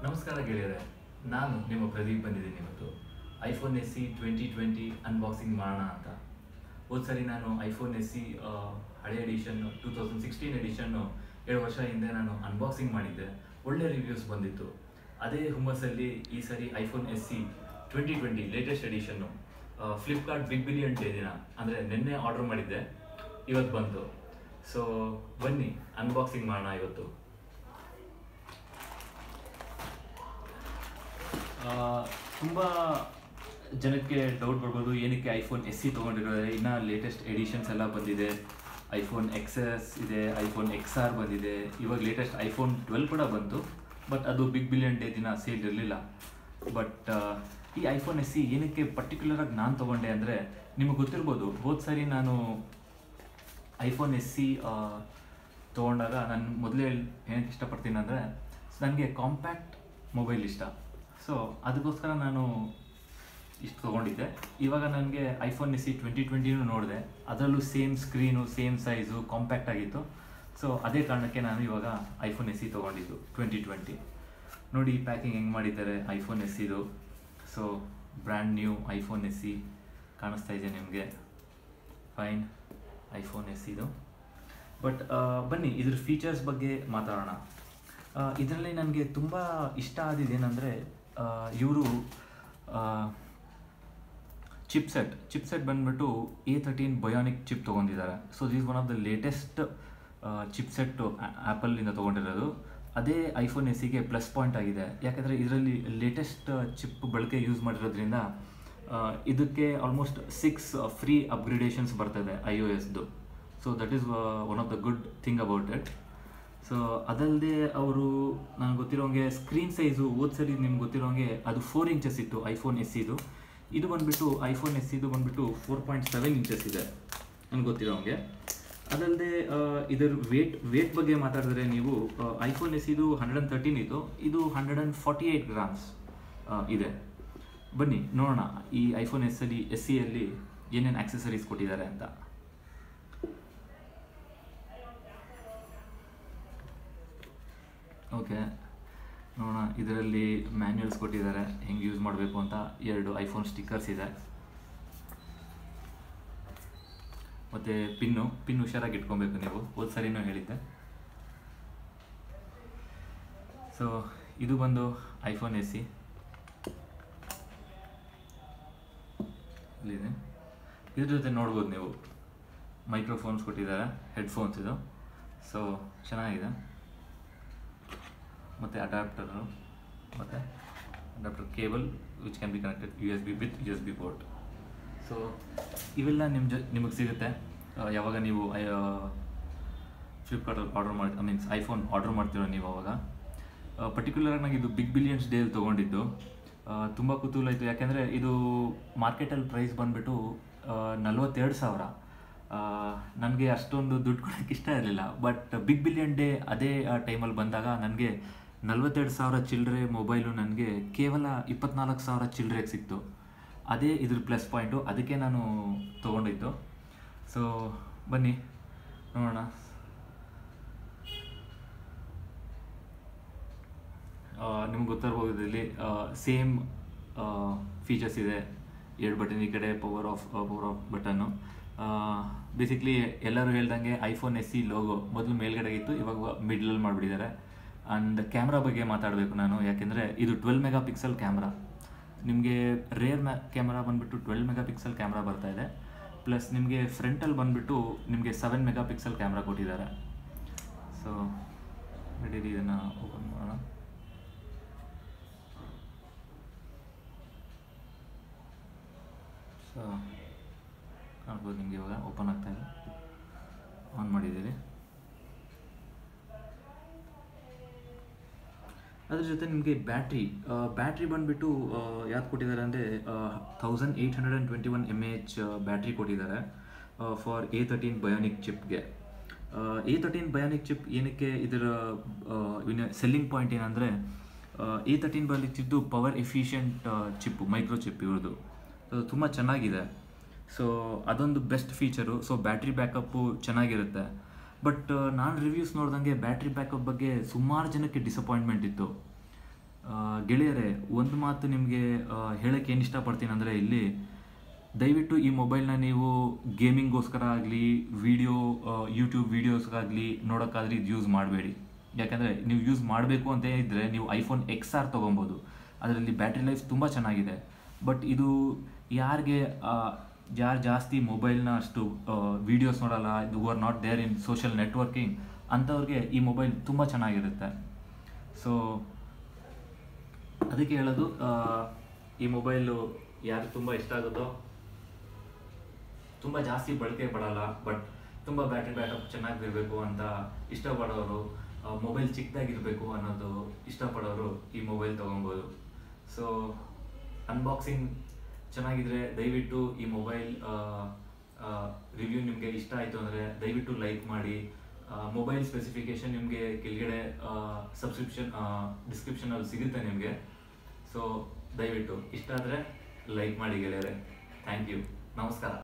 ನಮಸ್ಕಾರ ಗೆಳೆಯರೆ ನಾನು ನಿಮ್ಮ ಪ್ರದೀಪ್ ಬಂದಿದ್ದೀನಿ ಇವತ್ತು iPhone S E twenty twenty unboxing ಮಾಡೋಣ ಅಂತ ಹೋದ್ ಸರಿ ನಾನು ಐಫೋನ್ ಎಸ್ ಸಿ ಹಳೆ ಎಡಿಷನ್ ಟೂ ತೌಸಂಡ್ ಸಿಕ್ಸ್ಟೀನ್ ಎಡಿಷನ್ನು ಎರಡು ವರ್ಷ ಹಿಂದೆ ನಾನು ಅನ್ಬಾಕ್ಸಿಂಗ್ ಮಾಡಿದ್ದೆ ಒಳ್ಳೆ ರಿವ್ಯೂಸ್ ಬಂದಿತ್ತು ಅದೇ ಹುಮ್ಮಸ್ಸಲ್ಲಿ ಈ ಸರಿ iPhone S E twenty twenty latest ಎಡಿಷನ್ನು ಫ್ಲಿಪ್ಕಾರ್ಟ್ ಬಿಗ್ ಬಿಲಿಯನ್ ಡೇ ದಿನ ಅಂದರೆ ನಿನ್ನೆ ಆರ್ಡರ್ ಮಾಡಿದ್ದೆ ಇವತ್ತು ಬಂತು ಸೊ ಬನ್ನಿ ಅನ್ಬಾಕ್ಸಿಂಗ್ ಮಾಡೋಣ ಇವತ್ತು ತುಂಬ ಜನಕ್ಕೆ ಡೌಟ್ ಬರ್ಬೋದು ಏನಕ್ಕೆ ಐಫೋನ್ ಎಸ್ ಸಿ ತೊಗೊಂಡಿರೋದ್ರೆ ಇನ್ನು ಲೇಟೆಸ್ಟ್ ಎಡಿಷನ್ಸ್ ಎಲ್ಲ ಬಂದಿದೆ ಐಫೋನ್ ಎಕ್ಸ್ ಎಸ್ ಇದೆ ಐಫೋನ್ ಎಕ್ಸ್ ಆರ್ ಬಂದಿದೆ ಇವಾಗ ಲೇಟೆಸ್ಟ್ ಐಫೋನ್ ಟ್ವೆಲ್ ಕೂಡ ಬಂತು ಬಟ್ ಅದು ಬಿಗ್ ಬಿಲಿಯನ್ ಡೇ ದಿನ ಸೇಲ್ ಇರಲಿಲ್ಲ ಬಟ್ ಈ ಐಫೋನ್ ಎಸ್ ಸಿ ಏನಕ್ಕೆ ಪರ್ಟಿಕ್ಯುಲರಾಗಿ ನಾನು ತೊಗೊಂಡೆ ಅಂದರೆ ನಿಮಗೆ ಗೊತ್ತಿರ್ಬೋದು ಹೋದ ಸರಿ ನಾನು ಐಫೋನ್ ಎಸ್ ಸಿ ತೊಗೊಂಡಾಗ ನಾನು ಮೊದಲೇ ಏನಕ್ಕೆ ಇಷ್ಟಪಡ್ತೀನಿ ಅಂದರೆ ನನಗೆ ಕಾಂಪ್ಯಾಕ್ಟ್ ಮೊಬೈಲ್ ಇಷ್ಟ ಸೊ ಅದಕ್ಕೋಸ್ಕರ ನಾನು ಇಷ್ಟು ತೊಗೊಂಡಿದ್ದೆ ಇವಾಗ ನನಗೆ ಐಫೋನ್ ಎಸ್ ಸಿ ಟ್ವೆಂಟಿ ಟ್ವೆಂಟಿನೂ ನೋಡಿದೆ ಅದರಲ್ಲೂ same screen same size compact ಆಗಿತ್ತು ಸೊ ಅದೇ ಕಾರಣಕ್ಕೆ ನಾನು ಇವಾಗ ಐಫೋನ್ ಎಸ್ ಸಿ ತೊಗೊಂಡಿದ್ದು ಟ್ವೆಂಟಿ ಟ್ವೆಂಟಿ ನೋಡಿ ಈ ಪ್ಯಾಕಿಂಗ್ ಹೆಂಗೆ ಮಾಡಿದ್ದಾರೆ ಐಫೋನ್ ಎಸ್ ಸಿದು so brand new iPhone S E ಕಾಣಿಸ್ತಾ ಇದೆ ನಿಮಗೆ ಫೈನ್ ಐಫೋನ್ ಎಸ್ ಇದು ಬಟ್ ಬನ್ನಿ ಇದ್ರ ಫೀಚರ್ಸ್ ಬಗ್ಗೆ ಮಾತಾಡೋಣ ಇದರಲ್ಲಿ ನನಗೆ ತುಂಬ ಇಷ್ಟ ಆದಿದ್ದೇನೆಂದರೆ ಇವರು ಚಿಪ್ಸೆಟ್ ಚಿಪ್ಸೆಟ್ ಬಂದ್ಬಿಟ್ಟು ಎ ತರ್ಟೀನ್ ಬಯೋನಿಕ್ ಚಿಪ್ ತೊಗೊಂಡಿದ್ದಾರೆ so this one of the latest chipset ಆ್ಯಪಲ್ಲಿಂದ ತೊಗೊಂಡಿರೋದು ಅದೇ ಐಫೋನ್ ಎಸ್ ಸಿಗೆ ಪ್ಲಸ್ ಪಾಯಿಂಟ್ ಆಗಿದೆ ಯಾಕಂದರೆ ಇದರಲ್ಲಿ ಲೇಟೆಸ್ಟ್ ಚಿಪ್ ಬಳಕೆ ಯೂಸ್ ಮಾಡಿರೋದ್ರಿಂದ ಇದಕ್ಕೆ ಆಲ್ಮೋಸ್ಟ್ ಸಿಕ್ಸ್ ಫ್ರೀ ಅಪ್ಗ್ರೇಡೇಷನ್ಸ್ ಬರ್ತದೆ ಐ ಒ ಎಸ್ದು so that is one of the good thing about it so ಅದಲ್ಲದೆ ಅವರು ನನಗೆ ಗೊತ್ತಿರೋಂಗೆ ಸ್ಕ್ರೀನ್ ಸೈಜು ಓದ್ ಸರಿ ನಿಮ್ಗೆ ಗೊತ್ತಿರೋಂಗೆ ಅದು ಫೋರ್ ಇಂಚಸ್ ಇತ್ತು ಐಫೋನ್ ಎಸ್ ಇದು ಇದು ಬಂದುಬಿಟ್ಟು ಐಫೋನ್ ಎಸ್ ಇದು ಬಂದುಬಿಟ್ಟು ಫೋರ್ ಪಾಯಿಂಟ್ ಸೆವೆನ್ ಇಂಚಸ್ ಇದೆ ನನಗೆ ಗೊತ್ತಿರೋಂಗೆ ಅದಲ್ಲದೆ ಇದರ ವೇಟ್ ವೇಟ್ ಬಗ್ಗೆ ಮಾತಾಡಿದ್ರೆ ನೀವು ಐಫೋನ್ ಎಸ್ ಇದು ಹಂಡ್ರೆಡ್ ಆ್ಯಂಡ್ ತರ್ಟೀನ್ ಇತ್ತು ಇದು hundred and forty eight grams ಇದೆ ಬನ್ನಿ ನೋಡೋಣ ಈ ಐಫೋನ್ ಎಸ್ ಅಲ್ಲಿ ಎಸ್ ಸಿಯಲ್ಲಿ ಏನೇನು ಆಕ್ಸೆಸರೀಸ್ ಕೊಟ್ಟಿದ್ದಾರೆ ಅಂತ ಓಕೆ ನೋಡೋಣ ಇದರಲ್ಲಿ ಮ್ಯಾನ್ಯಲ್ಸ್ ಕೊಟ್ಟಿದ್ದಾರೆ ಹೆಂಗೆ ಯೂಸ್ ಮಾಡಬೇಕು ಅಂತ ಎರಡು ಐಫೋನ್ ಸ್ಟಿಕ್ಕರ್ಸ್ ಇದೆ ಮತ್ತು ಪಿನ್ನು ಪಿನ್ ಹುಷಾರಾಗಿ ಇಟ್ಕೊಬೇಕು ನೀವು ಹೋದ ಸರಿನೂ ಹೇಳಿದ್ದೆ ಸೊ ಇದು ಬಂದು ಐಫೋನ್ ಎ ಸಿ ಇಲ್ಲಿದೆ ಇದ್ರ ಜೊತೆ ನೋಡ್ಬೋದು ನೀವು ಮೈಕ್ರೋಫೋನ್ಸ್ ಕೊಟ್ಟಿದ್ದಾರೆ ಹೆಡ್ಫೋನ್ಸ್ ಇದು ಸೊ ಚೆನ್ನಾಗಿದೆ ಮತ್ತು ಅಡಾಪ್ಟರು ಮತ್ತು adapter cable which can be connected U S B with U S B port so ಇವೆಲ್ಲ ನಿಮ್ಮ ಜೊ ನಿಮಗೆ ಸಿಗುತ್ತೆ ಯಾವಾಗ ನೀವು ಫ್ಲಿಪ್ಕಾರ್ಟಲ್ಲಿ ಆರ್ಡರ್ ಮಾಡಿ ಐ ಮೀನ್ಸ್ ಐಫೋನ್ ಆರ್ಡರ್ ಮಾಡ್ತೀರೋ ನೀವು ಅವಾಗ ಪರ್ಟಿಕ್ಯುಲರಾಗಿ ನನಗೆ ಇದು ಬಿಗ್ ಬಿಲಿಯನ್ಸ್ ಡೇಲಿ ತೊಗೊಂಡಿದ್ದು ತುಂಬ ಕುತೂಹಲ ಇತ್ತು ಯಾಕೆಂದರೆ ಇದು ಮಾರ್ಕೆಟಲ್ಲಿ ಪ್ರೈಸ್ ಬಂದುಬಿಟ್ಟು ನಲ್ವತ್ತೆರಡು ಸಾವಿರ ನನಗೆ ಅಷ್ಟೊಂದು ದುಡ್ಡು ಕೊಡೋಕ್ಕೆ ಇಷ್ಟ ಇರಲಿಲ್ಲ ಬಟ್ ಬಿಗ್ ಬಿಲಿಯನ್ ಡೇ ಅದೇ ಟೈಮಲ್ಲಿ ಬಂದಾಗ ನನಗೆ ನಲ್ವತ್ತೆರಡು ಸಾವಿರ ಚಿಲ್ಲರೆ ಮೊಬೈಲು ನನಗೆ ಕೇವಲ ಇಪ್ಪತ್ನಾಲ್ಕು ಸಾವಿರ ಚಿಲ್ಲರೆಗೆ ಸಿಕ್ತು ಅದೇ ಇದ್ರ ಪ್ಲಸ್ ಪಾಯಿಂಟು ಅದಕ್ಕೆ ನಾನು ತೊಗೊಂಡಿದ್ದು ಸೊ ಬನ್ನಿ ನೋಡೋಣ ನಿಮ್ಗೆ ಗೊತ್ತಿರ್ಬೋದು ಇದರಲ್ಲಿ ಸೇಮ್ ಫೀಚರ್ಸ್ ಇದೆ ಎರಡು ಬಟನ್ ಈ ಕಡೆ power off power off button basically ಎಲ್ಲರೂ ಹೇಳ್ದಂಗೆ ಐಫೋನ್ ಎಸ್ ಸಿ ಲೋಗೋ ಮೊದಲು ಮೇಲ್ಗಡೆ ಇತ್ತು ಇವಾಗ ಮಿಡ್ಲಲ್ಲಿ ಮಾಡಿಬಿಟ್ಟಿದ್ದಾರೆ ಆ್ಯಂಡ್ ಕ್ಯಾಮ್ರಾ ಬಗ್ಗೆ ಮಾತಾಡಬೇಕು ನಾನು ಯಾಕೆಂದರೆ ಇದು ಟ್ವೆಲ್ ಮೆಗಾ ಪಿಕ್ಸೆಲ್ ಕ್ಯಾಮ್ರಾ ನಿಮಗೆ ರೇರ್ ಮ್ಯಾ ಕ್ಯಾಮ್ರಾ ಬಂದುಬಿಟ್ಟು ಟ್ವೆಲ್ ಮೆಗಾ ಪಿಕ್ಸೆಲ್ ಕ್ಯಾಮ್ರಾ ಬರ್ತಾ ಇದೆ ಪ್ಲಸ್ ನಿಮಗೆ ಫ್ರಂಟಲ್ಲಿ ಬಂದುಬಿಟ್ಟು ನಿಮಗೆ ಸೆವೆನ್ ಮೆಗಾ ಪಿಕ್ಸೆಲ್ ಕ್ಯಾಮ್ರಾ ಕೊಟ್ಟಿದ್ದಾರೆ ಸೊ ರೆಡಿ ಇದನ್ನು ಓಪನ್ ಮಾಡೋಣ ಸೊ ಕಾಣ್ಬೋದು ನಿಮಗೆ ಇವಾಗ ಓಪನ್ ಆಗ್ತಾ ಇದೆ ಆನ್ ಮಾಡಿದ್ದೀರಿ ಅದ್ರ ಜೊತೆ ನಿಮಗೆ ಬ್ಯಾಟ್ರಿ ಬ್ಯಾಟ್ರಿ ಬಂದುಬಿಟ್ಟು ಯಾವ್ದು ಕೊಟ್ಟಿದ್ದಾರೆ ಅಂದರೆ thousand eight hundred and twenty one M A H battery ಕೊಟ್ಟಿದ್ದಾರೆ ಫಾರ್ ಎ ತರ್ಟೀನ್ ಬಯೋನಿಕ್ ಚಿಪ್ಗೆ ಎ ತರ್ಟೀನ್ ಬಯೋನಿಕ್ ಚಿಪ್ ಏನಕ್ಕೆ ಇದರ ಸೆಲ್ಲಿಂಗ್ ಪಾಯಿಂಟ್ ಏನಂದರೆ ಎ ತರ್ಟೀನ್ ಬಯೋನಿಕ್ ಚಿಪ್ದು power efficient chip micro chip ಇವ್ರದ್ದು ತುಂಬ ಚೆನ್ನಾಗಿದೆ ಸೊ ಅದೊಂದು best feature so battery backup ಚೆನ್ನಾಗಿರುತ್ತೆ ಬಟ್ ನಾನು ರಿವ್ಯೂಸ್ ನೋಡ್ದಂಗೆ ಬ್ಯಾಟ್ರಿ ಬ್ಯಾಕಪ್ ಬಗ್ಗೆ ಸುಮಾರು ಜನಕ್ಕೆ ಡಿಸಪಾಯಿಂಟ್ಮೆಂಟ್ ಇತ್ತು ಆ, ಗೆಳೆಯರೇ ಒಂದು ಮಾತು ನಿಮಗೆ ಹೇಳಕ್ಕೆ ಏನು ಇಷ್ಟಪಡ್ತೀನಿ ಅಂದರೆ ಇಲ್ಲಿ ದಯವಿಟ್ಟು ಈ ಮೊಬೈಲ್ನ ನೀವು ಗೇಮಿಂಗ್ಗೋಸ್ಕರ ಆಗಲಿ ವಿಡಿಯೋ ಯೂಟ್ಯೂಬ್ ವೀಡಿಯೋಸ್ಗಾಗಲಿ ನೋಡೋಕ್ಕಾದ್ರೆ ಇದು ಯೂಸ್ ಮಾಡಬೇಡಿ ಯಾಕಂದರೆ ನೀವು ಯೂಸ್ ಮಾಡಬೇಕು ಅಂತ ಇದ್ದರೆ ನೀವು ಐಫೋನ್ ಎಕ್ಸ್ ಆರ್ ತೊಗೊಬೋದು ಅದರಲ್ಲಿ ಬ್ಯಾಟ್ರಿ ಲೈಫ್ ತುಂಬ ಚೆನ್ನಾಗಿದೆ ಬಟ್ ಇದು ಯಾರಿಗೆ ಯಾರು ಜಾಸ್ತಿ ಮೊಬೈಲ್ನ ಅಷ್ಟು ವೀಡಿಯೋಸ್ ನೋಡಲ್ಲ ಇದು are not there in social networking ಅಂಥವ್ರಿಗೆ ಈ ಮೊಬೈಲ್ ತುಂಬ ಚೆನ್ನಾಗಿರುತ್ತೆ ಸೊ ಅದಕ್ಕೆ ಹೇಳೋದು ಆ, ಈ ಮೊಬೈಲು ಯಾರು ತುಂಬ ಇಷ್ಟ ಆಗುತ್ತೋ ತುಂಬ ಜಾಸ್ತಿ ಬಳಕೆ ಪಡಲ್ಲ ಬಟ್ ತುಂಬ ಬ್ಯಾಟ್ರಿ ಬ್ಯಾಕಪ್ ಚೆನ್ನಾಗಿರಬೇಕು ಅಂತ ಇಷ್ಟಪಡೋರು ಮೊಬೈಲ್ ಚಿಕ್ಕದಾಗಿರಬೇಕು ಅನ್ನೋದು ಇಷ್ಟಪಡೋರು ಈ ಮೊಬೈಲ್ ತೊಗೊಬೋದು ಸೊ ಅನ್ಬಾಕ್ಸಿಂಗ್ ಚೆನ್ನಾಗಿದ್ರೆ ದಯವಿಟ್ಟು ಈ ಮೊಬೈಲ್ ರಿವ್ಯೂ ನಿಮಗೆ ಇಷ್ಟ ಆಯಿತು ಅಂದರೆ ದಯವಿಟ್ಟು ಲೈಕ್ ಮಾಡಿ ಮೊಬೈಲ್ ಸ್ಪೆಸಿಫಿಕೇಶನ್ ನಿಮಗೆ ಕೆಳಗಡೆ ಸಬ್ಸ್ಕ್ರಿಪ್ಷನ್ ಡಿಸ್ಕ್ರಿಪ್ಷನಲ್ಲಿ ಸಿಗುತ್ತೆ ನಿಮಗೆ ಸೊ ದಯವಿಟ್ಟು ಇಷ್ಟ ಆದರೆ ಲೈಕ್ ಮಾಡಿ ಗೆಳೆಯರೆ ಥ್ಯಾಂಕ್ ಯು ನಮಸ್ಕಾರ